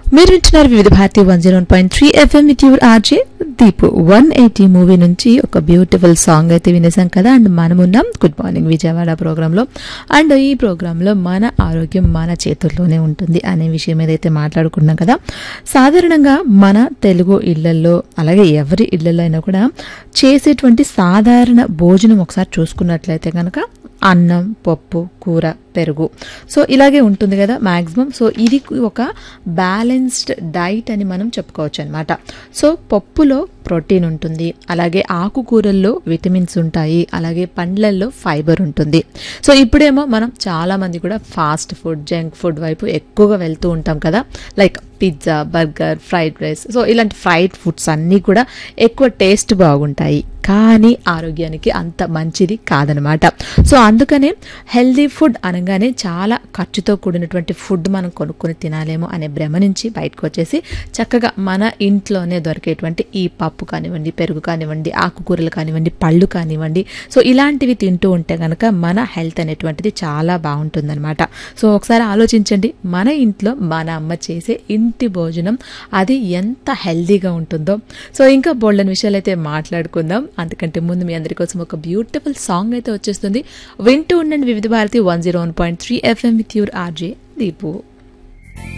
మీరు వింటున్నారు Vividh Bharati one zero point three FM with your RJ Deepu one eighty movie నుంచి ఒక బ్యూటిఫుల్ సాంగ్ అయితే వినేసాం కదా అండ్ మనమున్నాం గుడ్ మార్నింగ్ విజయవాడ ప్రోగ్రాంలో అండ్ ఈ ప్రోగ్రాంలో మన ఆరోగ్యం మన చేతుల్లోనే ఉంటుంది అనే విషయం ఏదైతే మాట్లాడుకున్నాం కదా సాధారణంగా మన తెలుగు ఇళ్లల్లో అలాగే ఎవరి ఇళ్లలో అయినా కూడా చేసేటువంటి సాధారణ భోజనం ఒకసారి చూసుకున్నట్లయితే కనుక అన్నం పప్పు కూర పెరుగు సో ఇలాగే ఉంటుంది కదా మ్యాక్సిమం సో ఇది ఒక బ్యాలెన్స్డ్ డైట్ అని మనం చెప్పుకోవచ్చు అనమాట సో పప్పులో ప్రోటీన్ ఉంటుంది అలాగే ఆకుకూరల్లో విటమిన్స్ ఉంటాయి అలాగే పండ్లల్లో ఫైబర్ ఉంటుంది సో ఇప్పుడేమో మనం చాలా మంది కూడా ఫాస్ట్ ఫుడ్ జంక్ ఫుడ్ వైపు ఎక్కువగా వెళ్తూ ఉంటాం కదా like pizza burger fried rice so ఇలాంటి ఫ్రైడ్ ఫుడ్స్ అన్నీ కూడా ఎక్కువ టేస్ట్ బాగుంటాయి కానీ ఆరోగ్యానికి అంత మంచిది కాదనమాట సో అందుకనే హెల్దీ ఫుడ్ అనగానే చాలా ఖర్చుతో కూడినటువంటి ఫుడ్ మనం కొనుక్కొని తినాలేమో అనే భ్రమ నుంచి బయటకు వచ్చేసి చక్కగా మన ఇంట్లోనే దొరికేటువంటి ఈ పప్పు కానివ్వండి పెరుగు కానివ్వండి ఆకుకూరలు కానివ్వండి పళ్ళు కానివ్వండి సో ఇలాంటివి తింటూ ఉంటే కనుక మన హెల్త్ అనేటువంటిది చాలా బాగుంటుందన్నమాట సో ఒకసారి ఆలోచించండి మన ఇంట్లో మన అమ్మ చేసే ఇంటి భోజనం అది ఎంత హెల్దీగా ఉంటుందో సో ఇంకా బోల్డన్ విషయాలు అయితే మాట్లాడుకుందాం అందుకంటే ముందు మీ అందరి కోసం ఒక బ్యూటిఫుల్ సాంగ్ అయితే వచ్చేస్తుంది వింటూ ఉండండి Vividh Bharati one zero one point three FM with your RJ Deepu